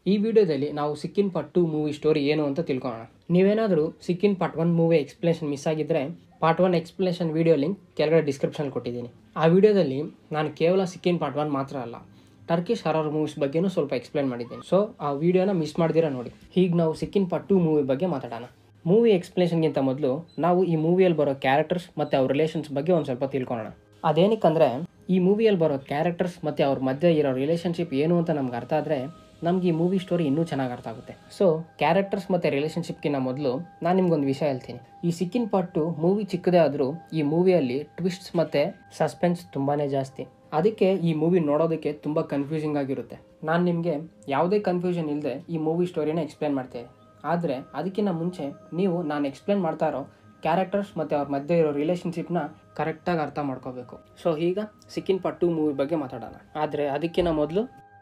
ಈ ವಿಡಿಯೋದಲ್ಲಿ ನಾವು Siccin part two movie story ಏನು ಅಂತ ತಿಳ್ಕೊಳ್ಳೋಣ ನೀವೇನಾದರೂ Siccin part one movie explanation miss ಆಗಿದ್ರೆ part one explanation video link ಕೆಳಗಡೆ ಡಿಸ್ಕ್ರಿಪ್ಷನ್ ಕೊಟ್ಟಿದ್ದೀನಿ ಆ ವಿಡಿಯೋದಲ್ಲಿ ನಾನು ಕೇವಲ ಸಿಕ್ಕಿನ್ ಪಾರ್ಟ್ ಒನ್ ಮಾತ್ರ ಅಲ್ಲ ಟರ್ಕಿಶ್ ಹರಾರ್ ಮೂವೀಸ್ ಬಗ್ಗೆನೂ ಸ್ವಲ್ಪ ಎಕ್ಸ್ಪ್ಲೇನ್ ಮಾಡಿದ್ದೀನಿ ಸೊ ಆ ವಿಡಿಯೋನ ಮಿಸ್ ಮಾಡ್ದಿರಾ ನೋಡಿ ಈಗ ನಾವು ಸಿಕ್ಕಿನ್ ಪಾರ್ಟ್ ಟು ಮೂವಿ ಬಗ್ಗೆ ಮಾತಾಡೋಣ ಮೂವಿ ಎಕ್ಸ್ಪ್ಲೇಷನ್ಗಿಂತ ಮೊದಲು ನಾವು ಈ ಮೂವಿಯಲ್ಲಿ ಬರೋ ಕ್ಯಾರೆಕ್ಟರ್ಸ್ ಮತ್ತು ಅವ್ರ ರಿಲೇಷನ್ಸ್ ಬಗ್ಗೆ ಒಂದು ಸ್ವಲ್ಪ ತಿಳ್ಕೊಳ್ಳೋಣ ಅದೇನಕ್ಕಂದ್ರೆ ಈ ಮೂವಿಯಲ್ಲಿ ಬರೋ ಕ್ಯಾರೆಕ್ಟರ್ಸ್ ಮತ್ತು ಅವ್ರ ಮಧ್ಯೆ ಇರೋ ರಿಲೇಷನ್ಶಿಪ್ ಏನು ಅಂತ ನಮ್ಗೆ ಅರ್ಥ ಆದರೆ ನಮ್ಗೆ ಈ ಮೂವಿ ಸ್ಟೋರಿ ಇನ್ನೂ ಚೆನ್ನಾಗಿ ಅರ್ಥ ಆಗುತ್ತೆ ಸೊ ಕ್ಯಾರೆಕ್ಟರ್ಸ್ ಮತ್ತು ರಿಲೇಷನ್ಶಿಪ್ಗಿಂತ ಮೊದಲು ನಾನು ನಿಮ್ಗೊಂದು ವಿಷಯ ಹೇಳ್ತೀನಿ ಈ ಸಿಕ್ಕಿನ್ ಪಾರ್ಟು ಮೂವಿ ಚಿಕ್ಕದೇ ಆದರೂ ಈ ಮೂವಿಯಲ್ಲಿ ಟ್ವಿಸ್ಟ್ಸ್ ಮತ್ತು ಸಸ್ಪೆನ್ಸ್ ತುಂಬಾ ಜಾಸ್ತಿ ಅದಕ್ಕೆ ಈ ಮೂವಿ ನೋಡೋದಕ್ಕೆ ತುಂಬ ಕನ್ಫ್ಯೂಸಿಂಗ್ ಆಗಿರುತ್ತೆ ನಾನು ನಿಮಗೆ ಯಾವುದೇ ಕನ್ಫ್ಯೂಷನ್ ಇಲ್ಲದೆ ಈ ಮೂವಿ ಸ್ಟೋರಿನ ಎಕ್ಸ್ಪ್ಲೇನ್ ಮಾಡ್ತೇನೆ ಆದರೆ ಅದಕ್ಕಿಂತ ಮುಂಚೆ ನೀವು ನಾನು ಎಕ್ಸ್ಪ್ಲೇನ್ ಮಾಡ್ತಾ ಇರೋ ಕ್ಯಾರೆಕ್ಟರ್ಸ್ ಮತ್ತು ಅವ್ರ ಮಧ್ಯೆ ಇರೋ ರಿಲೇಷನ್ಶಿಪ್ನ ಕರೆಕ್ಟಾಗಿ ಅರ್ಥ ಮಾಡ್ಕೋಬೇಕು ಸೊ ಈಗ ಸಿಕ್ಕಿನ್ ಪಾರ್ಟ್ ಟು ಮೂವಿ ಬಗ್ಗೆ ಮಾತಾಡೋಣ ಆದರೆ ಅದಕ್ಕಿಂತ ಮೊದಲು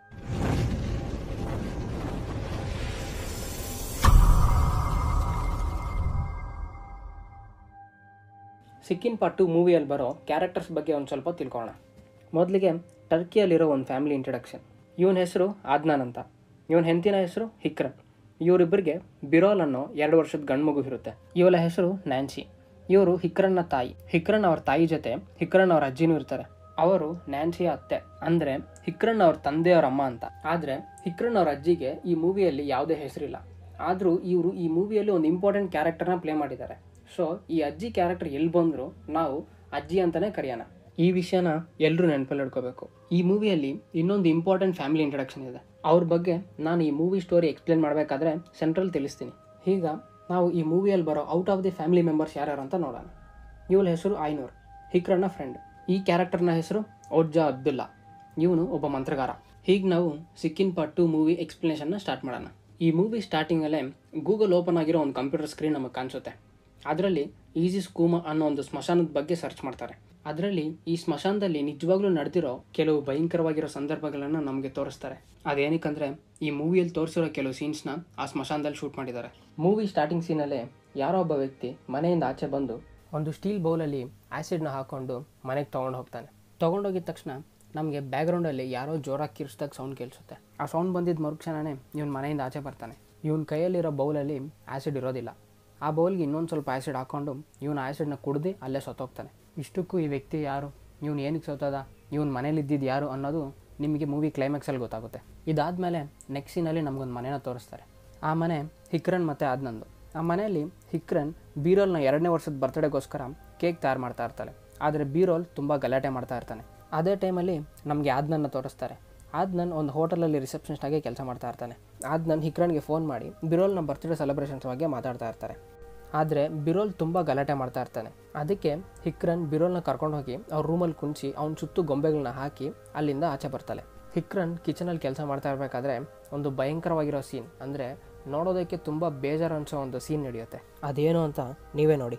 ಸಿಕ್ಕಿನ್ ಪಾರ್ಟ್ ಟು ಮೂವಿಯಲ್ಲಿ ಬರೋ ಕ್ಯಾರೆಕ್ಟರ್ಸ್ ಬಗ್ಗೆ ಒಂದು ಸ್ವಲ್ಪ ತಿಳ್ಕೊಳ್ಳೋಣ ಮೊದಲಿಗೆ ಟರ್ಕಿಯಲ್ಲಿರೋ ಒಂದು ಫ್ಯಾಮಿಲಿ ಇಂಟ್ರಡಕ್ಷನ್ ಇವನ ಹೆಸರು ಆದ್ನಾನ್ ಅಂತ ಇವನ ಹೆಂಡತಿನ ಹೆಸರು ಹಿಕ್ರನ್ ಇವರಿಬ್ಬರಿಗೆ ಬಿರೋಲ್ ಅನ್ನೋ ಎರಡು ವರ್ಷದ ಗಂಡು ಮಗು ಇರುತ್ತೆ ಇವಳ ಹೆಸರು ನ್ಯಾನ್ಸಿ ಇವರು ಹಿಕ್ರನ್ನ ತಾಯಿ ಹಿಕ್ರನ್ ಅವ್ರ ತಾಯಿ ಜೊತೆ ಹಿಕ್ರನ್ ಅವ್ರ ಅಜ್ಜಿನೂ ಇರ್ತಾರೆ ಅವರು ನ್ಯಾನ್ಸಿಯ ಅತ್ತೆ ಅಂದ್ರೆ ಹಿಕ್ರನ್ ಅವ್ರ ತಂದೆಯವ್ರ ಅಮ್ಮ ಅಂತ ಆದ್ರೆ ಹಿಕ್ರನ್ ಅವ್ರ ಅಜ್ಜಿಗೆ ಈ ಮೂವಿಯಲ್ಲಿ ಯಾವುದೇ ಹೆಸರಿಲ್ಲ ಆದರೂ ಇವರು ಈ ಮೂವಿಯಲ್ಲಿ ಒಂದು ಇಂಪಾರ್ಟೆಂಟ್ ಕ್ಯಾರೆಕ್ಟರ್ನ ಪ್ಲೇ ಮಾಡಿದ್ದಾರೆ ಸೊ ಈ ಅಜ್ಜಿ ಕ್ಯಾರೆಕ್ಟರ್ ಎಲ್ಲಿ ಬಂದರೂ ನಾವು ಅಜ್ಜಿ ಅಂತಾನೆ ಕರೆಯೋಣ ಈ ವಿಷಯನ ಎಲ್ಲರೂ ನೆನಪಲ್ಲಿ ಇಟ್ಕೋಬೇಕು ಈ ಮೂವಿಯಲ್ಲಿ ಇನ್ನೊಂದು ಇಂಪಾರ್ಟೆಂಟ್ ಫ್ಯಾಮಿಲಿ ಇಂಟ್ರಡಕ್ಷನ್ ಇದೆ ಅವ್ರ ಬಗ್ಗೆ ನಾನು ಈ ಮೂವಿ ಸ್ಟೋರಿ ಎಕ್ಸ್ಪ್ಲೇನ್ ಮಾಡಬೇಕಾದ್ರೆ ಸೆಂಟ್ರಲ್ ತಿಳಿಸ್ತೀನಿ ಈಗ ನಾವು ಈ ಮೂವಿಯಲ್ಲಿ ಬರೋ out of the family members ಯಾರ್ಯಾರು ಅಂತ ನೋಡೋಣ ಇವಳ ಹೆಸರು ಐನೂರ್ ಹಿಕ್ರನ್ನ ಫ್ರೆಂಡ್ ಈ ಕ್ಯಾರೆಕ್ಟರ್ನ ಹೆಸರು ಓಜ್ಜಾ ಅಬ್ದುಲ್ಲಾ ಇವನು ಒಬ್ಬ ಮಂತ್ರಗಾರ ಹೀಗೆ ನಾವು ಸಿಕ್ಕಿನ್ ಪಾರ್ಟ್ ಟು ಮೂವಿ ಎಕ್ಸ್ಪ್ಲನೇಷನ್ನ ಸ್ಟಾರ್ಟ್ ಮಾಡೋಣ ಈ ಮೂವಿ ಸ್ಟಾರ್ಟಿಂಗಲ್ಲೇ ಗೂಗಲ್ ಓಪನ್ ಆಗಿರೋ ಒಂದು ಕಂಪ್ಯೂಟರ್ ಸ್ಕ್ರೀನ್ ನಮಗೆ ಕಾಣಿಸುತ್ತೆ ಅದರಲ್ಲಿ ಈಸಿ ಸ್ಕೂಮಾ ಅನ್ನೋ ಒಂದು ಸ್ಮಶಾನದ ಬಗ್ಗೆ ಸರ್ಚ್ ಮಾಡ್ತಾರೆ ಅದರಲ್ಲಿ ಈ ಸ್ಮಶಾನದಲ್ಲಿ ನಿಜವಾಗ್ಲೂ ನಡೆದಿರೋ ಕೆಲವು ಭಯಂಕರವಾಗಿರೋ ಸಂದರ್ಭಗಳನ್ನು ನಮಗೆ ತೋರಿಸ್ತಾರೆ ಅದೇನಕ್ಕಂದ್ರೆ ಈ ಮೂವಿಯಲ್ಲಿ ತೋರಿಸಿರೋ ಕೆಲವು ಸೀನ್ಸ್ನ ಆ ಸ್ಮಶಾನದಲ್ಲಿ ಶೂಟ್ ಮಾಡಿದ್ದಾರೆ ಮೂವಿ ಸ್ಟಾರ್ಟಿಂಗ್ ಸೀನಲ್ಲೇ ಯಾರೋ ಒಬ್ಬ ವ್ಯಕ್ತಿ ಮನೆಯಿಂದ ಆಚೆ ಬಂದು ಒಂದು ಸ್ಟೀಲ್ ಬೌಲಲ್ಲಿ ಆ್ಯಸಿಡ್ನ ಹಾಕೊಂಡು ಮನೆಗೆ ತೊಗೊಂಡು ಹೋಗ್ತಾನೆ ತೊಗೊಂಡೋಗಿದ ತಕ್ಷಣ ನಮಗೆ ಬ್ಯಾಕ್ಗ್ರೌಂಡಲ್ಲಿ ಯಾರೋ ಜೋರಾಗಿ ಕಿರ್ಸ್ದಾಗ ಸೌಂಡ್ ಕೇಳಿಸುತ್ತೆ ಆ ಸೌಂಡ್ ಬಂದಿದ್ದ ಮರುಕ್ಷಣನೇ ಇವನು ಮನೆಯಿಂದ ಆಚೆ ಬರ್ತಾನೆ ಇವನ ಕೈಯಲ್ಲಿರೋ ಬೌಲಲ್ಲಿ ಆ್ಯಸಿಡ್ ಇರೋದಿಲ್ಲ ಆ ಬೌಲ್ಗೆ ಇನ್ನೊಂದು ಸ್ವಲ್ಪ ಆ್ಯಸಿಡ್ ಹಾಕ್ಕೊಂಡು ಇವನು ಆ್ಯಸಿಡ್ನ ಕುಡ್ದು ಅಲ್ಲೇ ಸತ್ತೋಗ್ತಾನೆ ಇಷ್ಟಕ್ಕೂ ಈ ವ್ಯಕ್ತಿ ಯಾರು ಇವನು ಏನಕ್ಕೆ ಸತ್ತೋದ ಇವನು ಮನೇಲಿದ್ದಿದ್ದು ಯಾರು ಅನ್ನೋದು ನಿಮಗೆ ಮೂವಿ ಕ್ಲೈಮ್ಯಾಕ್ಸಲ್ಲಿ ಗೊತ್ತಾಗುತ್ತೆ ಇದಾದಮೇಲೆ ನೆಕ್ಸ್ಟ್ ಸೀನಲ್ಲಿ ನಮಗೊಂದು ಮನೇನ ತೋರಿಸ್ತಾರೆ ಆ ಮನೆ ಹಿಕ್ರನ್ ಮತ್ತು ಆದ್ನಂದು ಆ ಮನೆಯಲ್ಲಿ ಹಿಕ್ರನ್ ಬೀರೋಲ್ನ ಎರಡನೇ ವರ್ಷದ ಬರ್ತ್ಡೇಗೋಸ್ಕರ ಕೇಕ್ ತಯಾರು ಮಾಡ್ತಾ ಇರ್ತಾಳೆ ಆದರೆ ಬೀರೋಲ್ ತುಂಬ ಗಲಾಟೆ ಮಾಡ್ತಾ ಇರ್ತಾನೆ ಅದೇ ಟೈಮಲ್ಲಿ ನಮಗೆ ಆದ್ನನ್ನ ತೋರಿಸ್ತಾರೆ ಆದ್ನನ್ ಒಂದು ಹೋಟೆಲಲ್ಲಿ ರಿಸೆಪ್ಷನಿಸ್ಟ್ ಆಗಿ ಕೆಲಸ ಮಾಡ್ತಾ ಇರ್ತಾನೆ ಆದ್ನನ್ ಹಿಕ್ರನ್ಗೆ ಫೋನ್ ಮಾಡಿ ಬಿರೋಲ್ನ ಬರ್ತ್ಡೇ ಸೆಲೆಬ್ರೇಷನ್ಸ್ ಬಗ್ಗೆ ಮಾತಾಡ್ತಾ ಇರ್ತಾರೆ ಆದರೆ ಬಿರೋಲ್ ತುಂಬ ಗಲಾಟೆ ಮಾಡ್ತಾ ಇರ್ತಾನೆ ಅದಕ್ಕೆ ಹಿಕ್ರನ್ ಬಿರೋಲ್ನ ಕರ್ಕೊಂಡು ಹೋಗಿ ಅವ್ರ ರೂಮಲ್ಲಿ ಕುಂಚಿ ಅವ್ನ ಸುತ್ತು ಗೊಂಬೆಗಳನ್ನ ಹಾಕಿ ಅಲ್ಲಿಂದ ಆಚೆ ಬರ್ತಾಳೆ ಹಿಕ್ರನ್ ಕಿಚನಲ್ಲಿ ಕೆಲಸ ಮಾಡ್ತಾ ಇರಬೇಕಾದ್ರೆ ಒಂದು ಭಯಂಕರವಾಗಿರೋ ಸೀನ್ ಅಂದರೆ ನೋಡೋದಕ್ಕೆ ತುಂಬ ಬೇಜಾರು ಅನಿಸೋ ಒಂದು ಸೀನ್ ನಡೆಯುತ್ತೆ ಅದೇನು ಅಂತ ನೀವೇ ನೋಡಿ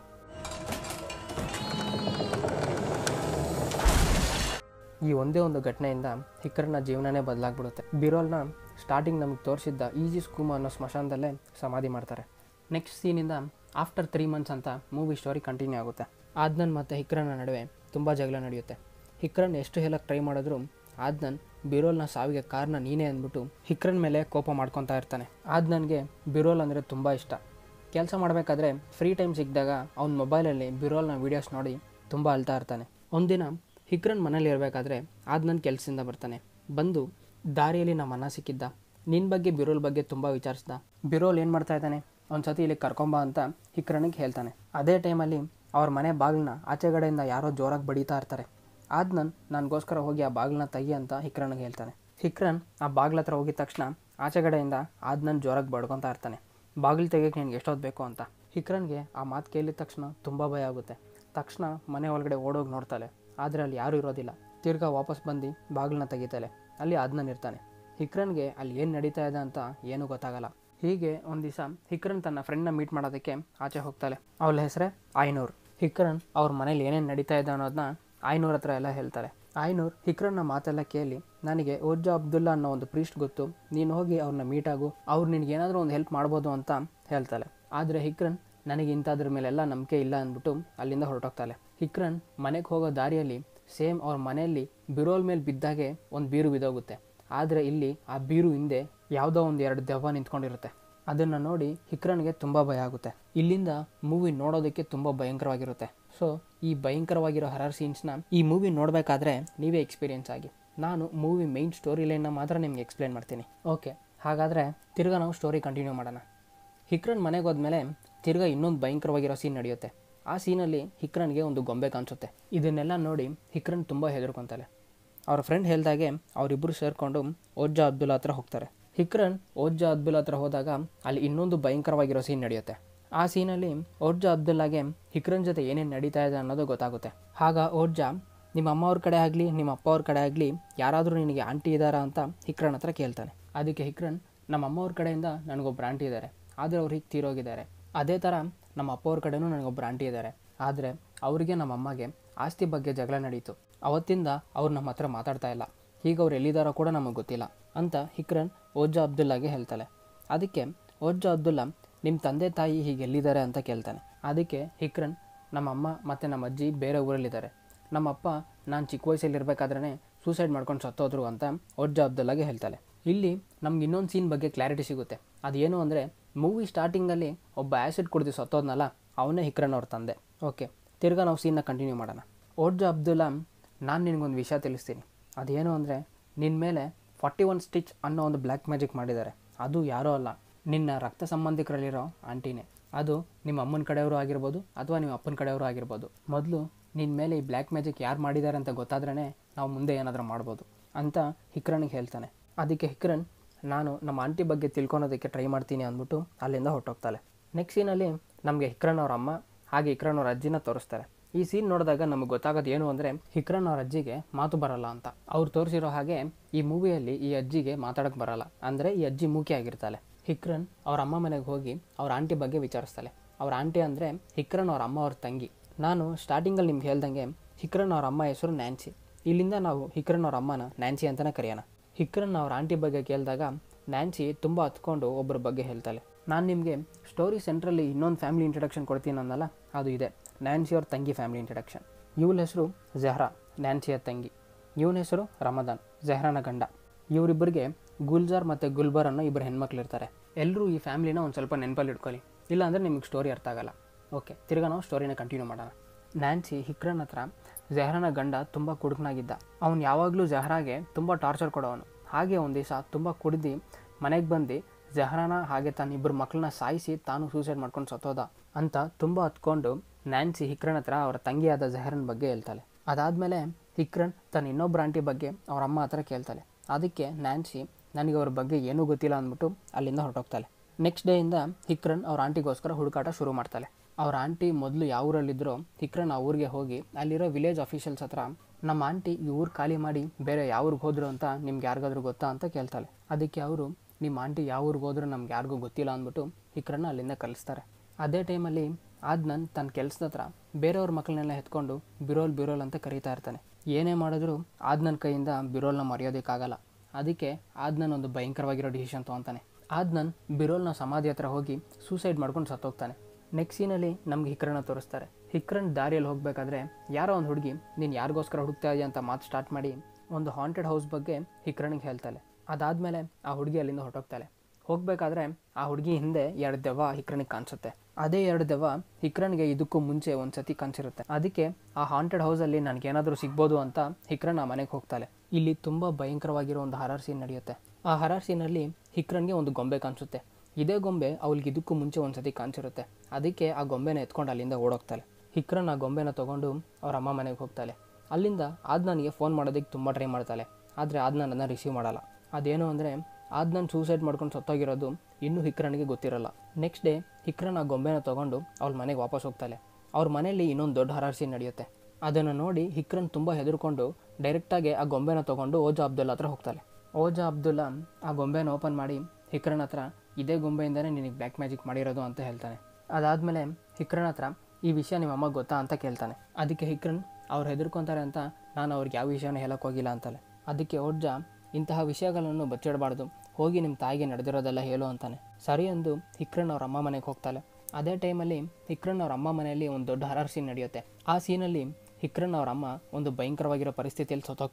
ಈ ಒಂದೇ ಒಂದು ಘಟನೆಯಿಂದ ಹಿಕ್ಕರನ ಜೀವನನೇ ಬದಲಾಗ್ಬಿಡುತ್ತೆ ಬಿರೋಲ್ನ ಸ್ಟಾರ್ಟಿಂಗ್ ನಮಗೆ ತೋರಿಸಿದ್ದ ಈಜಿ ಸ್ಕೂಮ ಅನ್ನೋ ಸ್ಮಶಾನದಲ್ಲೇ ಸಮಾಧಿ ಮಾಡ್ತಾರೆ ನೆಕ್ಸ್ಟ್ ಸೀನಿಂದ ಆಫ್ಟರ್ ತ್ರೀ ಮಂತ್ಸ್ ಅಂತ ಮೂವಿ ಸ್ಟೋರಿ ಕಂಟಿನ್ಯೂ ಆಗುತ್ತೆ ಆದ್ನನ್ ಮತ್ತು ಹಿಕ್ರನ ನಡುವೆ ತುಂಬ ಜಗಳ ನಡೆಯುತ್ತೆ ಹಿಕ್ರನ್ ಎಷ್ಟು ಹೇಳಕ್ಕೆ ಟ್ರೈ ಮಾಡಿದ್ರು ಆದ್ನನ್ ಬಿರೋಲ್ನ ಸಾವಿಗೆ ಕಾರಣ ನೀನೇ ಅಂದ್ಬಿಟ್ಟು ಹಿಕ್ರನ್ ಮೇಲೆ ಕೋಪ ಮಾಡ್ಕೊತಾ ಇರ್ತಾನೆ ಆದ್ನನ್ಗೆ ಬಿರೋಲ್ ಅಂದರೆ ತುಂಬ ಇಷ್ಟ ಕೆಲಸ ಮಾಡಬೇಕಾದ್ರೆ ಫ್ರೀ ಟೈಮ್ ಸಿಕ್ಕಿದಾಗ ಅವ್ನ ಮೊಬೈಲಲ್ಲಿ ಬಿರೋಲ್ನ ವೀಡಿಯೋಸ್ ನೋಡಿ ತುಂಬ ಅಳ್ತಾ ಇರ್ತಾನೆ ಒಂದಿನ ಹಿಕ್ರನ್ ಮನೇಲಿ ಇರಬೇಕಾದ್ರೆ ಆದ್ ನನ್ನ ಕೆಲಸದಿಂದ ಬರ್ತಾನೆ ಬಂದು ದಾರಿಯಲ್ಲಿ ನಮ್ಮ ಅನ್ನ ಸಿಕ್ಕಿದ್ದ ನಿನ್ನ ಬಗ್ಗೆ ಬಿರೋಲ್ ಬಗ್ಗೆ ತುಂಬ ವಿಚಾರಿಸ್ದ ಬಿರೋಲ್ ಏನು ಮಾಡ್ತಾ ಇದ್ದಾನೆ ಒಂದು ಸತಿ ಇಲ್ಲಿ ಕರ್ಕೊಂಬ ಅಂತ ಹಿಕ್ರನಿಗೆ ಹೇಳ್ತಾನೆ ಅದೇ ಟೈಮಲ್ಲಿ ಅವ್ರ ಮನೆ ಬಾಗಿಲನ್ನ ಆಚೆಗಡೆಯಿಂದ ಯಾರೋ ಜೋರಾಗಿ ಬಡಿತಾ ಇರ್ತಾರೆ ಆದ್ ನನ್ ನನಗೋಸ್ಕರ ಹೋಗಿ ಆ ಬಾಗಿಲನ್ನ ತೆಗಿ ಅಂತ ಹಿಕ್ರನಿಗೆ ಹೇಳ್ತಾನೆ ಹಿಕ್ರನ್ ಆ ಬಾಗಿಲ ಹತ್ರ ಹೋಗಿದ ತಕ್ಷಣ ಆಚೆಗಡೆಯಿಂದ ಆದ್ ನನ್ ಜೋರಾಗಿ ಬಡ್ಕೊತಾ ಇರ್ತಾನೆ ಬಾಗಿಲು ತೆಗಿಯೋಕೆ ನಿನ್ಗೆ ಎಷ್ಟೊತ್ತು ಬೇಕು ಅಂತ ಹಿಕ್ರನ್ಗೆ ಆ ಮಾತು ಕೇಳಿದ ತಕ್ಷಣ ತುಂಬ ಭಯ ಆಗುತ್ತೆ ತಕ್ಷಣ ಮನೆ ಒಳಗಡೆ ಓಡೋಗಿ ನೋಡ್ತಾಳೆ ಆದರೆ ಅಲ್ಲಿ ಯಾರೂ ಇರೋದಿಲ್ಲ ತಿರ್ಗಾ ವಾಪಸ್ ಬಂದು ಬಾಗಿಲನ್ನ ತೆಗಿತಾಳೆ ಅಲ್ಲಿ ಅದನ್ನ ಇರ್ತಾನೆ ಹಿಕ್ರನ್ಗೆ ಅಲ್ಲಿ ಏನು ನಡೀತಾ ಇದೆ ಅಂತ ಏನೂ ಗೊತ್ತಾಗಲ್ಲ ಹೀಗೆ ಒಂದು ದಿವಸ ಹಿಕ್ರನ್ ತನ್ನ ಫ್ರೆಂಡ್ನ ಮೀಟ್ ಮಾಡೋದಕ್ಕೆ ಆಚೆ ಹೋಗ್ತಾಳೆ ಅವಳ ಹೆಸರೇ ಐನೂರ್ ಹಿಕ್ರನ್ ಅವ್ರ ಮನೇಲಿ ಏನೇನು ನಡೀತಾ ಇದೆ ಅನ್ನೋದನ್ನ ಐನೂರ್ ಹತ್ರ ಎಲ್ಲ ಹೇಳ್ತಾಳೆ ಐನೂರ್ ಹಿಕ್ರನ್ನ ಮಾತೆಲ್ಲ ಕೇಳಿ ನನಗೆ ಓಜ್ಜಾ ಅಬ್ದುಲ್ಲಾ ಅನ್ನೋ ಒಂದು ಪ್ರೀಸ್ಟ್ ಗೊತ್ತು ನೀನು ಹೋಗಿ ಅವ್ರನ್ನ ಮೀಟ್ ಆಗು ಅವ್ರು ನಿನಗೆ ಏನಾದರೂ ಒಂದು ಹೆಲ್ಪ್ ಮಾಡ್ಬೋದು ಅಂತ ಹೇಳ್ತಾಳೆ ಆದರೆ ಹಿಕ್ರನ್ ನನಗೆ ಇಂಥದ್ರ ಮೇಲೆಲ್ಲ ನಂಬಿಕೆ ಇಲ್ಲ ಅಂದ್ಬಿಟ್ಟು ಅಲ್ಲಿಂದ ಹೊರಟೋಗ್ತಾಳೆ ಹಿಕ್ರನ್ ಮನೆಗೆ ಹೋಗೋ ದಾರಿಯಲ್ಲಿ ಸೇಮ್ ಅವ್ರ ಮನೆಯಲ್ಲಿ ಬಿರೋಲ್ ಮೇಲೆ ಬಿದ್ದಾಗೆ ಒಂದು ಬೀರು ಬಿದ್ದೋಗುತ್ತೆ ಆದರೆ ಇಲ್ಲಿ ಆ ಬೀರು ಹಿಂದೆ ಯಾವುದೋ ಒಂದು ಎರಡು ದೆವ್ವ ನಿಂತ್ಕೊಂಡಿರುತ್ತೆ ಅದನ್ನು ನೋಡಿ ಹಿಕ್ರನ್ಗೆ ತುಂಬ ಭಯ ಆಗುತ್ತೆ ಇಲ್ಲಿಂದ ಮೂವಿ ನೋಡೋದಕ್ಕೆ ತುಂಬ ಭಯಂಕರವಾಗಿರುತ್ತೆ ಸೊ ಈ ಭಯಂಕರವಾಗಿರೋ ಹರರ್ ಸೀನ್ಸ್ನ ಈ ಮೂವಿ ನೋಡಬೇಕಾದ್ರೆ ನೀವೇ ಎಕ್ಸ್ಪೀರಿಯನ್ಸ್ ಆಗಿ ನಾನು ಮೂವಿ ಮೈನ್ ಸ್ಟೋರಿ ಲೈನ್ನ ಮಾತ್ರ ನಿಮ್ಗೆ ಎಕ್ಸ್ಪ್ಲೇನ್ ಮಾಡ್ತೀನಿ ಓಕೆ ಹಾಗಾದರೆ ತಿರ್ಗಾ ನಾವು ಸ್ಟೋರಿ ಕಂಟಿನ್ಯೂ ಮಾಡೋಣ ಹಿಕ್ರನ್ ಮನೆಗೆ ಹೋದ್ಮೇಲೆ ತಿರ್ಗಾ ಇನ್ನೊಂದು ಭಯಂಕರವಾಗಿರೋ ಸೀನ್ ನಡೆಯುತ್ತೆ ಆ ಸೀನಲ್ಲಿ ಹಿಕ್ರನ್ಗೆ ಒಂದು ಗೊಂಬೆ ಕಾಣಿಸುತ್ತೆ ಇದನ್ನೆಲ್ಲ ನೋಡಿ ಹಿಕ್ರನ್ ತುಂಬ ಹೆದರ್ಕೊಂತಾಳೆ ಅವ್ರ ಫ್ರೆಂಡ್ ಹೇಳ್ದಾಗೆ ಅವರಿಬ್ಬರು ಸೇರಿಕೊಂಡು ಓಜ್ಜಾ ಅಬ್ದುಲ್ಲಾ ಹತ್ರ ಹೋಗ್ತಾರೆ ಹಿಕ್ರನ್ ಓಜ್ಜಾ ಅಬ್ದುಲ್ಲಾ ಹತ್ರ ಹೋದಾಗ ಅಲ್ಲಿ ಇನ್ನೊಂದು ಭಯಂಕರವಾಗಿರೋ ಸೀನ್ ನಡೆಯುತ್ತೆ ಆ ಸೀನಲ್ಲಿ ಓಜ್ಜಾ ಅಬ್ದುಲ್ಲಾಗೆ ಹಿಕ್ರನ್ ಜೊತೆ ಏನೇನು ನಡೀತಾ ಇದೆ ಅನ್ನೋದು ಗೊತ್ತಾಗುತ್ತೆ ಆಗ ಓಜ್ಜಾ ನಿಮ್ಮ ಅಮ್ಮ ಅವ್ರ ಕಡೆ ಆಗಲಿ ನಿಮ್ಮ ಅಪ್ಪ ಅವ್ರ ಕಡೆ ಆಗಲಿ ಯಾರಾದರೂ ನಿನಗೆ ಆಂಟಿ ಇದ್ದಾರಾ ಅಂತ ಹಿಕ್ರನ್ ಹತ್ರ ಕೇಳ್ತಾನೆ ಅದಕ್ಕೆ ಹಿಕ್ರನ್ ನಮ್ಮ ಅಮ್ಮ ಅವ್ರ ಕಡೆಯಿಂದ ನನಗೊಬ್ಬರು ಆಂಟಿ ಇದ್ದಾರೆ ಆದರೆ ಅವ್ರು ಹೀಗೆ ತೀರೋಗಿದ್ದಾರೆ ಅದೇ ಥರ ನಮ್ಮ ಅಪ್ಪ ಅವ್ರ ಕಡೆನೂ ನನಗೊಬ್ಬರು ಆಂಟಿ ಇದ್ದಾರೆ ಆದರೆ ಅವರಿಗೆ ನಮ್ಮ ಅಮ್ಮಗೆ ಆಸ್ತಿ ಬಗ್ಗೆ ಜಗಳ ನಡೀತು ಅವತ್ತಿಂದ ಅವ್ರು ನಮ್ಮ ಹತ್ರ ಮಾತಾಡ್ತಾ ಇಲ್ಲ ಈಗ ಅವ್ರು ಎಲ್ಲಿದ್ದಾರೋ ಕೂಡ ನಮಗೆ ಗೊತ್ತಿಲ್ಲ ಅಂತ ಹಿಕ್ರನ್ ಓಜ್ಜಾ ಅಬ್ದುಲ್ಲಾಗೆ ಹೇಳ್ತಾಳೆ ಅದಕ್ಕೆ ಓಜ್ಜಾ ಅಬ್ದುಲ್ಲಾ ನಿಮ್ಮ ತಂದೆ ತಾಯಿ ಹೀಗೆ ಎಲ್ಲಿದ್ದಾರೆ ಅಂತ ಕೇಳ್ತಾನೆ ಅದಕ್ಕೆ ಹಿಕ್ರನ್ ನಮ್ಮ ಅಮ್ಮ ಮತ್ತು ನಮ್ಮ ಅಜ್ಜಿ ಬೇರೆ ಊರಲ್ಲಿದ್ದಾರೆ ನಮ್ಮ ಅಪ್ಪ ನಾನು ಚಿಕ್ಕ ವಯಸ್ಸಲ್ಲಿ ಇರಬೇಕಾದ್ರೆ ಸೂಸೈಡ್ ಮಾಡ್ಕೊಂಡು ಸತ್ತೋದ್ರು ಅಂತ ಓಜ್ಜಾ ಅಬ್ದುಲ್ಲಾಗೆ ಹೇಳ್ತಾಳೆ ಇಲ್ಲಿ ನಮ್ಗೆ ಇನ್ನೊಂದು ಸೀನ್ ಬಗ್ಗೆ ಕ್ಲಾರಿಟಿ ಸಿಗುತ್ತೆ ಅದೇನು ಅಂದರೆ ಮೂವಿ ಸ್ಟಾರ್ಟಿಂಗಲ್ಲಿ ಒಬ್ಬ ಆ್ಯಸಿಡ್ ಕುಡಿದು ಸತ್ತೋದ್ನಲ್ಲ ಅವನೇ ಹಿಕ್ರನ್ ಅವ್ರ ತಂದೆ ಓಕೆ ತಿರ್ಗಾ ನಾವು ಸೀನ್ನ ಕಂಟಿನ್ಯೂ ಮಾಡೋಣ ಓಜ್ಜಾ ಅಬ್ದುಲ್ಲಾ ನಾನು ನಿನಗೊಂದು ವಿಷಯ ತಿಳಿಸ್ತೀನಿ ಅದೇನು ಅಂದರೆ ನಿನ್ನ ಮೇಲೆ ಫಾರ್ಟಿ ಒನ್ ಸ್ಟಿಚ್ ಅನ್ನೋ ಒಂದು ಬ್ಲ್ಯಾಕ್ ಮ್ಯಾಜಿಕ್ ಮಾಡಿದ್ದಾರೆ ಅದು ಯಾರೋ ಅಲ್ಲ ನಿನ್ನ ರಕ್ತ ಸಂಬಂಧಿಕರಲ್ಲಿರೋ ಆಂಟಿನೇ ಅದು ನಿಮ್ಮ ಅಮ್ಮನ ಕಡೆಯವರು ಆಗಿರ್ಬೋದು ಅಥವಾ ನಿಮ್ಮ ಅಪ್ಪನ ಕಡೆಯವರು ಆಗಿರ್ಬೋದು ಮೊದಲು ನಿನ್ನ ಮೇಲೆ ಈ ಬ್ಲ್ಯಾಕ್ ಮ್ಯಾಜಿಕ್ ಯಾರು ಮಾಡಿದ್ದಾರೆ ಅಂತ ಗೊತ್ತಾದ್ರೇ ನಾವು ಮುಂದೆ ಏನಾದರೂ ಮಾಡ್ಬೋದು ಅಂತ ಹಿಕ್ರನ್ಗೆ ಹೇಳ್ತಾನೆ ಅದಕ್ಕೆ ಹಿಕ್ರನ್ ನಾನು ನಮ್ಮ ಆಂಟಿ ಬಗ್ಗೆ ತಿಳ್ಕೊಳೋದಕ್ಕೆ ಟ್ರೈ ಮಾಡ್ತೀನಿ ಅಂದ್ಬಿಟ್ಟು ಅಲ್ಲಿಂದ ಹೊರಟೋಗ್ತಾಳೆ ನೆಕ್ಸ್ಟ್ ಸೀನಲ್ಲಿ ನಮಗೆ ಹಿಕ್ರನ್ ಅವ್ರ ಅಮ್ಮ ಹಾಗೆ ಹಿಕ್ರನ್ ಅವ್ರ ಅಜ್ಜಿನ ತೋರಿಸ್ತಾರೆ ಈ ಸೀನ್ ನೋಡಿದಾಗ ನಮಗೆ ಗೊತ್ತಾಗೋದು ಏನು ಅಂದರೆ ಹಿಕ್ರನ್ ಅವ್ರ ಅಜ್ಜಿಗೆ ಮಾತು ಬರಲ್ಲ ಅಂತ ಅವ್ರು ತೋರಿಸಿರೋ ಹಾಗೆ ಈ ಮೂವಿಯಲ್ಲಿ ಈ ಅಜ್ಜಿಗೆ ಮಾತಾಡೋಕ್ಕೆ ಬರಲ್ಲ ಅಂದರೆ ಈ ಅಜ್ಜಿ ಮೂಕಿ ಆಗಿರ್ತಾಳೆ ಹಿಕ್ರನ್ ಅವ್ರ ಅಮ್ಮ ಮನೆಗೆ ಹೋಗಿ ಅವ್ರ ಆಂಟಿ ಬಗ್ಗೆ ವಿಚಾರಿಸ್ತಾಳೆ ಅವ್ರ ಆಂಟಿ ಅಂದರೆ ಹಿಕ್ರನ್ ಅವ್ರ ಅಮ್ಮ ಅವ್ರ ತಂಗಿ ನಾನು ಸ್ಟಾರ್ಟಿಂಗಲ್ಲಿ ನಿಮ್ಗೆ ಹೇಳ್ದಂಗೆ ಹಿಕ್ರನ್ ಅವ್ರ ಅಮ್ಮ ಹೆಸರು ನ್ಯಾನ್ಸಿ ಇಲ್ಲಿಂದ ನಾವು ಹಿಕ್ರನ್ ಅವ್ರ ಅಮ್ಮನ ನ್ಯಾನ್ಸಿ ಅಂತಲೇ ಕರೆಯೋಣ ಹಿಕ್ರನ್ ಅವ್ರ ಆಂಟಿ ಬಗ್ಗೆ ಕೇಳಿದಾಗ ನ್ಯಾನ್ಸಿ ತುಂಬ ಹತ್ಕೊಂಡು ಒಬ್ಬರ ಬಗ್ಗೆ ಹೇಳ್ತಾಳೆ ನಾನು ನಿಮಗೆ ಸ್ಟೋರಿ ಸೆಂಟ್ರಲ್ಲಿ ಇನ್ನೊಂದು ಫ್ಯಾಮಿಲಿ ಇಂಟ್ರಡಕ್ಷನ್ ಕೊಡ್ತೀನಿ ಅನ್ನಲ್ಲ ಅದು ಇದೆ ನ್ಯಾನ್ಸಿ ಅವ್ರ ತಂಗಿ ಫ್ಯಾಮಿಲಿ ಇಂಟ್ರಡಕ್ಷನ್ ಇವಳ ಹೆಸರು ಜಹ್ರಾ ನ್ಯಾನ್ಸಿಯ ತಂಗಿ ಇವನ ಹೆಸರು ರಮದಾನ್ ಜಹ್ರಾನ ಗಂಡ ಇವರಿಬ್ಬರಿಗೆ ಗುಲ್ಜಾರ್ ಮತ್ತು ಗುಲ್ಬರ್ ಅನ್ನೋ ಇಬ್ಬರು ಹೆಣ್ಮಕ್ಳಿರ್ತಾರೆ ಎಲ್ಲರೂ ಈ ಫ್ಯಾಮಿಲಿನ ಒಂದು ಸ್ವಲ್ಪ ನೆನಪಲ್ಲಿ ಇಟ್ಕೊಳ್ಳಿ ಇಲ್ಲಾಂದರೆ ನಿಮಗೆ ಸ್ಟೋರಿ ಅರ್ಥ ಆಗಲ್ಲ ಓಕೆ ತಿರ್ಗಾ ನಾವು ಸ್ಟೋರಿನ ಕಂಟಿನ್ಯೂ ಮಾಡೋಣ ನ್ಯಾನ್ಸಿ ಹಿಕ್ರನ್ ಹತ್ರ ಜಹ್ರಾನ ಗಂಡ ತುಂಬ ಕುಡುಕನಾಗಿದ್ದ ಅವನು ಯಾವಾಗಲೂ ಜಹ್ರಾಗೆ ತುಂಬ ಟಾರ್ಚರ್ ಕೊಡೋವನು ಹಾಗೆ ಒಂದು ದಿವಸ ತುಂಬ ಕುಡ್ದು ಮನೆಗೆ ಬಂದು ಜಹ್ರಾನ ಹಾಗೆ ತನ್ನ ಇಬ್ಬರು ಮಕ್ಕಳನ್ನ ಸಾಯಿಸಿ ತಾನು ಸೂಸೈಡ್ ಮಾಡ್ಕೊಂಡು ಸತ್ತೋದ ಅಂತ ತುಂಬ ಹತ್ಕೊಂಡು ನ್ಯಾನ್ಸಿ ಹಿಕ್ರನ್ ಹತ್ರ ಅವರ ತಂಗಿಯಾದ ಜಹರನ್ ಬಗ್ಗೆ ಹೇಳ್ತಾಳೆ ಅದಾದಮೇಲೆ ಹಿಕ್ರನ್ ತನ್ನ ಇನ್ನೊಬ್ಬರ ಆಂಟಿ ಬಗ್ಗೆ ಅವ್ರ ಅಮ್ಮ ಹತ್ರ ಕೇಳ್ತಾಳೆ ಅದಕ್ಕೆ ನ್ಯಾನ್ಸಿ ನನಗೆ ಅವ್ರ ಬಗ್ಗೆ ಏನೂ ಗೊತ್ತಿಲ್ಲ ಅಂದ್ಬಿಟ್ಟು ಅಲ್ಲಿಂದ ಹೊರಟೋಗ್ತಾಳೆ ನೆಕ್ಸ್ಟ್ ಡೇಯಿಂದ ಹಿಕ್ರನ್ ಅವ್ರ ಆಂಟಿಗೋಸ್ಕರ ಹುಡುಕಾಟ ಶುರು ಮಾಡ್ತಾಳೆ ಅವ್ರ ಆಂಟಿ ಮೊದಲು ಯಾವ ಊರಲ್ಲಿದ್ದರೋ ಹಿಕ್ರನ್ ಆ ಊರಿಗೆ ಹೋಗಿ ಅಲ್ಲಿರೋ ವಿಲೇಜ್ ಅಫಿಷಿಯಲ್ಸ್ ಹತ್ರ ನಮ್ಮ ಆಂಟಿ ಈ ಊರು ಖಾಲಿ ಮಾಡಿ ಬೇರೆ ಯಾವ ಊರಿಗೆ ಹೋದ್ರು ಅಂತ ನಿಮ್ಗೆ ಯಾರಿಗಾದ್ರೂ ಗೊತ್ತಾ ಅಂತ ಕೇಳ್ತಾಳೆ ಅದಕ್ಕೆ ಅವರು ನಿಮ್ಮ ಆಂಟಿ ಯಾವ ಊರಿಗೆ ಹೋದ್ರೂ ನಮ್ಗೆ ಯಾರಿಗೂ ಗೊತ್ತಿಲ್ಲ ಅಂದ್ಬಿಟ್ಟು ಹಿಕ್ರನ್ನ ಅಲ್ಲಿಂದ ಕಲಿಸ್ತಾರೆ ಅದೇ ಟೈಮಲ್ಲಿ ಆದ್ನನ್ ತನ್ನ ಕೆಲಸದ ಹತ್ರ ಬೇರೆಯವ್ರ ಮಕ್ಕಳನ್ನೆಲ್ಲ ಎತ್ಕೊಂಡು ಬಿರೋಲ್ ಬಿರೋಲ್ ಅಂತ ಕರೀತಾ ಇರ್ತಾನೆ ಏನೇ ಮಾಡಿದ್ರು ಆದ್ನನ್ ಕೈಯಿಂದ ಬಿರೋಲ್ನ ಮರೆಯೋದಕ್ಕಾಗಲ್ಲ ಅದಕ್ಕೆ ಆದ್ನನ್ ಒಂದು ಭಯಂಕರವಾಗಿರೋ ಡಿಸಿಷನ್ ತೊಗೊತಾನೆ ಆದ್ನನ್ ಬಿರೋಲ್ನ ಸಮಾಧಿ ಹತ್ರ ಹೋಗಿ ಸೂಸೈಡ್ ಮಾಡ್ಕೊಂಡು ಸತ್ತೋಗ್ತಾನೆ ನೆಕ್ಸ್ಟ್ ಸೀನಲ್ಲಿ ನಮ್ಗೆ ಹಿಕ್ರನ್ನ ತೋರಿಸ್ತಾರೆ ಹಿಕ್ರನ್ ದಾರಿಯಲ್ಲಿ ಹೋಗಬೇಕಾದ್ರೆ ಯಾರೋ ಒಂದು ಹುಡುಗಿ ನೀನು ಯಾರಿಗೋಸ್ಕರ ಹುಡುಕ್ತಾ ಇದೆಯಾ ಅಂತ ಮಾತು ಸ್ಟಾರ್ಟ್ ಮಾಡಿ ಒಂದು ಹಾಂಟೆಡ್ ಹೌಸ್ ಬಗ್ಗೆ ಹಿಕ್ರನ್ಗೆ ಹೇಳ್ತಾಳೆ ಅದಾದಮೇಲೆ ಆ ಹುಡುಗಿ ಅಲ್ಲಿಂದ ಹೊರಟೋಗ್ತಾಳೆ ಹೋಗಬೇಕಾದ್ರೆ ಆ ಹುಡುಗಿ ಹಿಂದೆ ಎರಡು ದೆವ್ವ ಹಿಕ್ರನಿಗೆ ಕಾಣಿಸುತ್ತೆ ಅದೇ ಎರಡು ದೆವ್ವ ಹಿಕ್ರನ್ಗೆ ಇದಕ್ಕೂ ಮುಂಚೆ ಒಂದು ಸತಿ ಕಾಣಿಸಿರುತ್ತೆ ಅದಕ್ಕೆ ಆ ಹಾಂಟೆಡ್ ಹೌಸಲ್ಲಿ ನನಗೇನಾದರೂ ಸಿಗ್ಬೋದು ಅಂತ ಹಿಕ್ರನ್ ಆ ಮನೆಗೆ ಹೋಗ್ತಾಳೆ ಇಲ್ಲಿ ತುಂಬ ಭಯಂಕರವಾಗಿರೋ ಒಂದು ಹರಾರ್ ಸೀನ್ ನಡೆಯುತ್ತೆ ಆ ಹರಾರ್ ಸೀನಲ್ಲಿ ಹಿಕ್ರನ್ಗೆ ಒಂದು ಗೊಂಬೆ ಕಾಣಿಸುತ್ತೆ ಇದೇ ಗೊಂಬೆ ಅವಳಿಗೆ ಇದಕ್ಕೂ ಮುಂಚೆ ಒಂದು ಸತಿ ಕಾಣಿಸಿರುತ್ತೆ ಅದಕ್ಕೆ ಆ ಗೊಂಬೆನ ಎತ್ಕೊಂಡು ಅಲ್ಲಿಂದ ಓಡೋಗ್ತಾಳೆ ಹಿಕ್ರನ್ ಆ ಗೊಂಬೆನ ತೊಗೊಂಡು ಅವ್ರ ಅಮ್ಮ ಮನೆಗೆ ಹೋಗ್ತಾಳೆ ಅಲ್ಲಿಂದ ಆದ್ ನನಗೆ ಫೋನ್ ಮಾಡೋದಕ್ಕೆ ತುಂಬ ಟ್ರೈ ಮಾಡ್ತಾಳೆ ಆದರೆ ಆದ್ ನನ್ನನ್ನು ರಿಸೀವ್ ಮಾಡಲ್ಲ ಅದೇನು ಅಂದರೆ ಆದ್ ನಾನು ಸೂಸೈಡ್ ಮಾಡ್ಕೊಂಡು ಸತ್ತೋಗಿರೋದು ಇನ್ನೂ ಹಿಕ್ರನ್ಗೆ ಗೊತ್ತಿರಲ್ಲ ನೆಕ್ಸ್ಟ್ ಡೇ ಹಿಕ್ರನ್ ಆ ಗೊಂಬೆನ ತೊಗೊಂಡು ಅವಳ ಮನೆಗೆ ವಾಪಸ್ ಹೋಗ್ತಾಳೆ ಅವ್ರ ಮನೆಯಲ್ಲಿ ಇನ್ನೊಂದು ದೊಡ್ಡ ಹರಾರ್ ಸೀನ್ ನಡೆಯುತ್ತೆ ಅದನ್ನು ನೋಡಿ ಹಿಕ್ರನ್ ತುಂಬ ಹೆದರ್ಕೊಂಡು ಡೈರೆಕ್ಟಾಗಿ ಆ ಗೊಂಬೆನ ತೊಗೊಂಡು ಓಜಾ ಅಬ್ದುಲ್ಲಾ ಹತ್ರ ಹೋಗ್ತಾಳೆ ಓಜಾ ಅಬ್ದುಲ್ಲಾ ಆ ಗೊಂಬೆನ ಓಪನ್ ಮಾಡಿ ಹಿಕ್ರನ್ ಹತ್ರ ಇದೇ ಗೊಂಬೆಯಿಂದನೇ ನಿನಗೆ ಬ್ಲ್ಯಾಕ್ ಮ್ಯಾಜಿಕ್ ಮಾಡಿರೋದು ಅಂತ ಹೇಳ್ತಾನೆ ಅದಾದಮೇಲೆ ಹಿಕ್ರನ್ ಹತ್ರ ಈ ವಿಷಯ ನಿಮ್ಮ ಅಮ್ಮಗೆ ಗೊತ್ತಾ ಅಂತ ಕೇಳ್ತಾನೆ ಅದಕ್ಕೆ ಹಿಕ್ರನ್ ಅವ್ರು ಹೆದರ್ಕೊಂತಾರೆ ಅಂತ ನಾನು ಅವ್ರಿಗೆ ಯಾವ ವಿಷಯನೂ ಹೇಳಕ್ಕೆ ಹೋಗಿಲ್ಲ ಅಂತಾನೆ ಅದಕ್ಕೆ ಓಜ್ಜಾ ಇಂತಹ ವಿಷಯಗಳನ್ನು ಬಚ್ಚಿಡಬಾರ್ದು ಹೋಗಿ ನಿಮ್ಮ ತಾಯಿಗೆ ನಡೆದಿರೋದೆಲ್ಲ ಹೇಳು ಅಂತಾನೆ ಸರಿ ಎಂದು ಹಿಕ್ರನ್ ಅವ್ರ ಅಮ್ಮ ಮನೆಗೆ ಹೋಗ್ತಾಳೆ ಅದೇ ಟೈಮಲ್ಲಿ ಹಿಕ್ರನ್ ಅವ್ರ ಅಮ್ಮ ಮನೆಯಲ್ಲಿ ಒಂದು ದೊಡ್ಡ ಹರಾರ್ ಸೀನ್ ನಡೆಯುತ್ತೆ ಆ ಸೀನಲ್ಲಿ ಹಿಕ್ರನ್ ಅವ್ರ ಅಮ್ಮ ಒಂದು ಭಯಂಕರವಾಗಿರೋ ಪರಿಸ್ಥಿತಿಯಲ್ಲಿ ಸತ್ತೋಗ್ತಾರೆ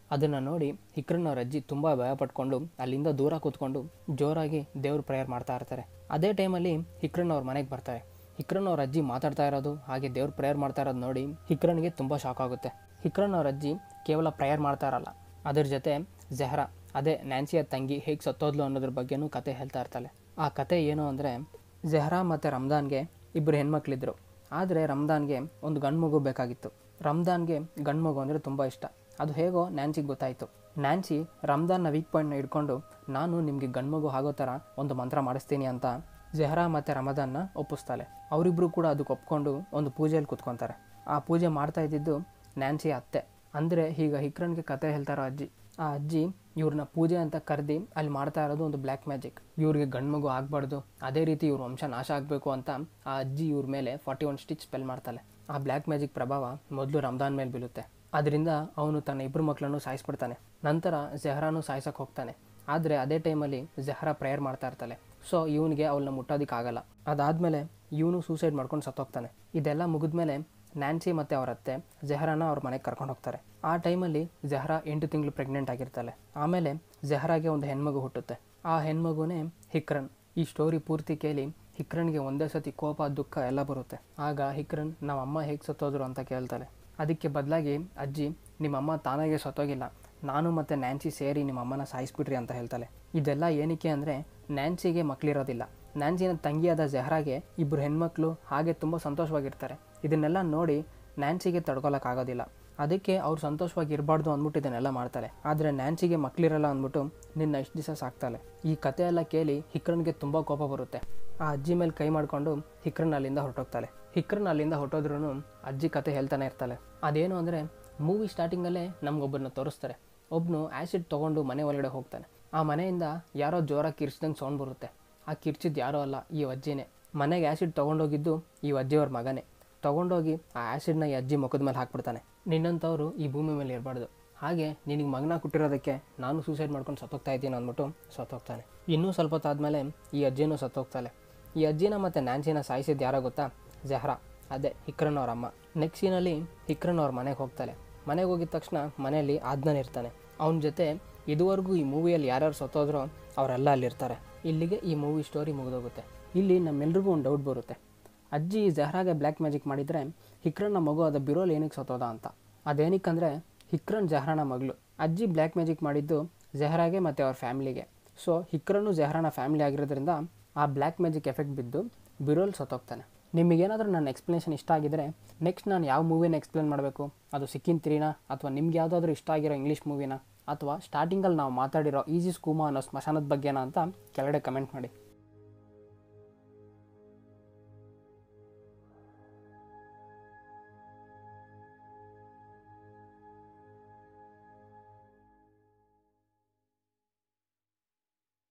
ಅದನ್ನು ನೋಡಿ ಹಿಕ್ರನ್ ಅವ್ರ ಅಜ್ಜಿ ತುಂಬ ಭಯ ಪಟ್ಕೊಂಡು ಅಲ್ಲಿಂದ ದೂರ ಕೂತ್ಕೊಂಡು ಜೋರಾಗಿ ದೇವ್ರ ಪ್ರೇಯರ್ ಮಾಡ್ತಾ ಇರ್ತಾರೆ ಅದೇ ಟೈಮಲ್ಲಿ ಹಿಕ್ರನ್ ಅವ್ರ ಮನೆಗೆ ಬರ್ತಾರೆ ಹಿಕ್ರನ್ ಅವ್ರ ಅಜ್ಜಿ ಮಾತಾಡ್ತಾ ಇರೋದು ಹಾಗೆ ದೇವ್ರ ಪ್ರೇಯರ್ ಮಾಡ್ತಾ ಇರೋದು ನೋಡಿ ಹಿಕ್ರನ್ಗೆ ತುಂಬ ಶಾಕ್ ಆಗುತ್ತೆ ಹಿಕ್ರನ್ ಅವ್ರ ಅಜ್ಜಿ ಕೇವಲ ಪ್ರೇಯರ್ ಮಾಡ್ತಾ ಇರಲ್ಲ ಅದ್ರ ಜೊತೆ ಜಹ್ರಾ ಅದೇ ನ್ಯಾನ್ಸಿಯ ತಂಗಿ ಹೇಗೆ ಸತ್ತೋದ್ಲು ಅನ್ನೋದ್ರ ಬಗ್ಗೆನೂ ಕತೆ ಹೇಳ್ತಾ ಇರ್ತಾಳೆ ಆ ಕತೆ ಏನು ಅಂದರೆ ಜಹ್ರಾ ಮತ್ತು ರಂಜಾನ್ಗೆ ಇಬ್ಬರು ಹೆಣ್ಮಕ್ಳಿದ್ರು ಆದರೆ ರಂಜಾನ್ಗೆ ಒಂದು ಗಂಡು ಮಗು ಬೇಕಾಗಿತ್ತು ರಂಜಾನ್ಗೆ ಗಂಡು ಮಗು ಅಂದರೆ ತುಂಬ ಇಷ್ಟ ಅದು ಹೇಗೋ ನ್ಯಾನ್ಸಿಗೆ ಗೊತ್ತಾಯಿತು ನ್ಯಾನ್ಸಿ ರಂಜಾನ್ನ ವೀಕ್ ಪಾಯಿಂಟ್ನ ಇಟ್ಕೊಂಡು ನಾನು ನಿಮಗೆ ಗಂಡು ಮಗು ಆಗೋ ಥರ ಒಂದು ಮಂತ್ರ ಮಾಡಿಸ್ತೀನಿ ಅಂತ ಜಹ್ರಾ ಮತ್ತು ರಮದಾನ್ನ ಒಪ್ಪಿಸ್ತಾಳೆ ಅವರಿಬ್ಬರು ಕೂಡ ಅದಕ್ಕೆ ಒಪ್ಕೊಂಡು ಒಂದು ಪೂಜೆಯಲ್ಲಿ ಕೂತ್ಕೊತಾರೆ ಆ ಪೂಜೆ ಮಾಡ್ತಾ ಇದ್ದಿದ್ದು ನ್ಯಾನ್ಸಿ ಅತ್ತೆ ಅಂದರೆ ಈಗ ಹಿಕ್ರನ್ಗೆ ಕತೆ ಹೇಳ್ತಾರೋ ಅಜ್ಜಿ ಆ ಅಜ್ಜಿ ಇವ್ರನ್ನ ಪೂಜೆ ಅಂತ ಕರೆದಿ ಅಲ್ಲಿ ಮಾಡ್ತಾ ಇರೋದು ಒಂದು ಬ್ಲ್ಯಾಕ್ ಮ್ಯಾಜಿಕ್ ಇವ್ರಿಗೆ ಗಂಡು ಮಗು ಆಗಬಾರ್ದು ಅದೇ ರೀತಿ ಇವ್ರ ವಂಶ ನಾಶ ಆಗಬೇಕು ಅಂತ ಆ ಅಜ್ಜಿ ಇವ್ರ ಮೇಲೆ ಫಾರ್ಟಿ ಒನ್ ಸ್ಟಿಚ್ ಸ್ಪೆಲ್ ಮಾಡ್ತಾಳೆ ಆ ಬ್ಲ್ಯಾಕ್ ಮ್ಯಾಜಿಕ್ ಪ್ರಭಾವ ಮೊದಲು ರಂಜಾನ್ ಮೇಲೆ ಬೀಳುತ್ತೆ ಅದರಿಂದ ಅವನು ತನ್ನ ಇಬ್ಬರು ಮಕ್ಕಳನ್ನು ಸಾಯಿಸ್ಬಿಡ್ತಾನೆ ನಂತರ ಜಹ್ರಾನು ಸಾಯ್ಸಕ್ಕೆ ಹೋಗ್ತಾನೆ ಆದರೆ ಅದೇ ಟೈಮಲ್ಲಿ ಜಹ್ರಾ ಪ್ರೇಯರ್ ಮಾಡ್ತಾ ಇರ್ತಾಳೆ ಸೊ ಇವನಿಗೆ ಅವಳನ್ನ ಮುಟ್ಟೋದಕ್ಕಾಗಲ್ಲ ಅದಾದಮೇಲೆ ಇವನು ಸೂಸೈಡ್ ಮಾಡ್ಕೊಂಡು ಸತ್ತೋಗ್ತಾನೆ ಇದೆಲ್ಲ ಮುಗಿದ್ಮೇಲೆ ನ್ಯಾನ್ಸಿ ಮತ್ತು ಅವರ ಅತ್ತೆ ಜಹರಾನ ಅವ್ರ ಮನೆಗೆ ಕರ್ಕೊಂಡು ಹೋಗ್ತಾರೆ ಆ ಟೈಮಲ್ಲಿ ಜಹರಾ ಎಂಟು ತಿಂಗಳು ಪ್ರೆಗ್ನೆಂಟ್ ಆಗಿರ್ತಾಳೆ ಆಮೇಲೆ ಜಹರಾಗೆ ಒಂದು ಹೆಣ್ಮಗು ಹುಟ್ಟುತ್ತೆ ಆ ಹೆಣ್ಮಗುನೇ ಹಿಕ್ರನ್ ಈ ಸ್ಟೋರಿ ಪೂರ್ತಿ ಕೇಳಿ ಹಿಕ್ರನ್ಗೆ ಒಂದೇ ಸತಿ ಕೋಪ ದುಃಖ ಎಲ್ಲ ಬರುತ್ತೆ ಆಗ ಹಿಕ್ರನ್ ನಮ್ಮ ಅಮ್ಮ ಹೇಗೆ ಸತ್ತೋದ್ರು ಅಂತ ಕೇಳ್ತಾಳೆ ಅದಕ್ಕೆ ಬದಲಾಗಿ ಅಜ್ಜಿ ನಿಮ್ಮಮ್ಮ ತಾನಾಗೆ ಸತ್ತೋಗಿಲ್ಲ ನಾನು ಮತ್ತು ನ್ಯಾನ್ಸಿ ಸೇರಿ ನಿಮ್ಮ ಅಮ್ಮನ ಸಾಯಿಸ್ಬಿಟ್ರಿ ಅಂತ ಹೇಳ್ತಾಳೆ ಇದೆಲ್ಲ ಏನಕ್ಕೆ ಅಂದರೆ ನ್ಯಾನ್ಸಿಗೆ ಮಕ್ಕಳಿರೋದಿಲ್ಲ ನ್ಯಾನ್ಸಿನ ತಂಗಿಯಾದ ಜಹ್ರಾಗೆ ಇಬ್ಬರು ಹೆಣ್ಮಕ್ಳು ಹಾಗೆ ತುಂಬ ಸಂತೋಷವಾಗಿರ್ತಾರೆ ಇದನ್ನೆಲ್ಲ ನೋಡಿ ನ್ಯಾನ್ಸಿಗೆ ತಡ್ಕೊಳಕ್ಕಾಗೋದಿಲ್ಲ ಅದಕ್ಕೆ ಅವ್ರು ಸಂತೋಷವಾಗಿ ಇರಬಾರ್ದು ಅಂದ್ಬಿಟ್ಟು ಇದನ್ನೆಲ್ಲ ಮಾಡ್ತಾಳೆ ಆದರೆ ನ್ಯಾನ್ಸಿಗೆ ಮಕ್ಕಳಿರಲ್ಲ ಅಂದ್ಬಿಟ್ಟು ನಿನ್ನ ಇಷ್ಟು ದಿವಸ ಸಾಕ್ತಾಳೆ ಈ ಕತೆ ಎಲ್ಲ ಕೇಳಿ ಹಿಕ್ರನ್ಗೆ ತುಂಬ ಕೋಪ ಬರುತ್ತೆ ಆ ಅಜ್ಜಿ ಮೇಲೆ ಕೈ ಮಾಡಿಕೊಂಡು ಹಿಕ್ರನ್ ಅಲ್ಲಿಂದ ಹೊರಟೋಗ್ತಾಳೆ ಹಿಕ್ರನ್ ಅಲ್ಲಿಂದ ಹೊರಟೋದ್ರೂ ಅಜ್ಜಿ ಕತೆ ಹೇಳ್ತಾನೆ ಇರ್ತಾಳೆ ಅದೇನು ಅಂದರೆ ಮೂವಿ ಸ್ಟಾರ್ಟಿಂಗಲ್ಲೇ ನಮ್ಗೊಬ್ಬರನ್ನ ತೋರಿಸ್ತಾರೆ ಒಬ್ಬನು ಆ್ಯಸಿಡ್ ತೊಗೊಂಡು ಮನೆ ಒಳಗಡೆ ಹೋಗ್ತಾನೆ ಆ ಮನೆಯಿಂದ ಯಾರೋ ಜೋರಾಗಿ ಕಿರ್ಚ್ದಂಗೆ ಸೌಂಡ್ ಬರುತ್ತೆ ಆ ಕಿರ್ಚಿದ್ದು ಯಾರೋ ಅಲ್ಲ ಈ ಅಜ್ಜಿನೇ ಮನೆಗೆ ಆ್ಯಸಿಡ್ ತೊಗೊಂಡೋಗಿದ್ದು ಈ ಅಜ್ಜಿಯವ್ರ ಮಗನೇ ತೊಗೊಂಡೋಗಿ ಆ ಆ್ಯಸಿಡ್ನ ಈ ಅಜ್ಜಿ ಮುಖದ ಮೇಲೆ ಹಾಕ್ಬಿಡ್ತಾನೆ ನಿನ್ನಂಥವ್ರು ಈ ಭೂಮಿ ಮೇಲೆ ಇರಬಾರ್ದು ಹಾಗೆ ನಿನಗೆ ಮಗನ ಕೊಟ್ಟಿರೋದಕ್ಕೆ ನಾನು ಸೂಸೈಡ್ ಮಾಡ್ಕೊಂಡು ಸತ್ತೋಗ್ತಾ ಇದ್ದೀನಿ ಅಂದ್ಬಿಟ್ಟು ಸತ್ತೋಗ್ತಾನೆ ಇನ್ನೂ ಸ್ವಲ್ಪ ಹೊತ್ತಾದ್ಮೇಲೆ ಈ ಅಜ್ಜಿನೂ ಸತ್ತೋಗ್ತಾಳೆ ಈ ಅಜ್ಜಿನ ಮತ್ತು ನ್ಯಾನ್ಸಿನ ಸಾಯಿಸಿದ್ದು ಯಾರೋ ಗೊತ್ತಾ ಜಹ್ರಾ ಅದೇ ಹಿಕ್ರನ್ ಅವ್ರ ಅಮ್ಮ ನೆಕ್ಸ್ಟ್ ಸೀನಲ್ಲಿ ಹಿಕ್ರನ್ ಅವ್ರ ಮನೆಗೆ ಹೋಗ್ತಾಳೆ ಮನೆಗೆ ಹೋಗಿದ ತಕ್ಷಣ ಮನೆಯಲ್ಲಿ ಆದ್ನನ್ ಇರ್ತಾನೆ ಅವನ ಜೊತೆ ಇದುವರೆಗೂ ಈ ಮೂವಿಯಲ್ಲಿ ಯಾರ್ಯಾರು ಸತ್ತೋದ್ರೋ ಅವರೆಲ್ಲ ಅಲ್ಲಿರ್ತಾರೆ ಇಲ್ಲಿಗೆ ಈ ಮೂವಿ ಸ್ಟೋರಿ ಮುಗಿದೋಗುತ್ತೆ ಇಲ್ಲಿ ನಮ್ಮೆಲ್ರಿಗೂ ಒಂದು ಡೌಟ್ ಬರುತ್ತೆ ಅಜ್ಜಿ ಜಹ್ರಾಗೆ ಬ್ಲ್ಯಾಕ್ ಮ್ಯಾಜಿಕ್ ಮಾಡಿದರೆ ಹಿಕ್ರನ್ನ ಮಗು ಅದು ಬಿರೋಲ್ ಏನಕ್ಕೆ ಸತ್ತೋದ ಅಂತ ಅದೇನಕ್ಕಂದರೆ ಹಿಕ್ರನ್ ಜಹ್ರಾನ ಮಗಳು ಅಜ್ಜಿ ಬ್ಲ್ಯಾಕ್ ಮ್ಯಾಜಿಕ್ ಮಾಡಿದ್ದು ಜಹ್ರಾಗೆ ಮತ್ತು ಅವ್ರ ಫ್ಯಾಮಿಲಿಗೆ ಸೊ ಹಿಕ್ರನ್ನು ಜಹ್ರಾನ ಫ್ಯಾಮಿಲಿ ಆಗಿರೋದ್ರಿಂದ ಆ ಬ್ಲ್ಯಾಕ್ ಮ್ಯಾಜಿಕ್ ಎಫೆಕ್ಟ್ ಬಿದ್ದು ಬಿರೋಲ್ ಸತ್ತೋಗ್ತಾನೆ ನಿಮಗೇನಾದರೂ ನನ್ನ ಎಕ್ಸ್ಪ್ಲನೇಷನ್ ಇಷ್ಟ ಆಗಿದ್ರೆ ನೆಕ್ಸ್ಟ್ ನಾನು ಯಾವ ಮೂವಿನ ಎಕ್ಸ್ಪ್ಲೇನ್ ಮಾಡಬೇಕು ಅದು ಸಿಕ್ಕಿನ್ ತ್ರೀನಾ ಅಥವಾ ನಿಮ್ಗೆ ಯಾವುದಾದ್ರೂ ಇಷ್ಟ ಆಗಿರೋ ಇಂಗ್ಲೀಷ್ ಮೂವಿನ ಅಥವಾ ಸ್ಟಾರ್ಟಿಂಗಲ್ಲಿ ನಾವು ಮಾತಾಡಿರೋ ಈಜಿ ಸ್ಕೂಮಾ ಅನ್ನೋ ಸ್ಮಶಾನದ ಬಗ್ಗೆನಾ ಅಂತ ಕೆಳಗಡೆ ಕಮೆಂಟ್ ಮಾಡಿ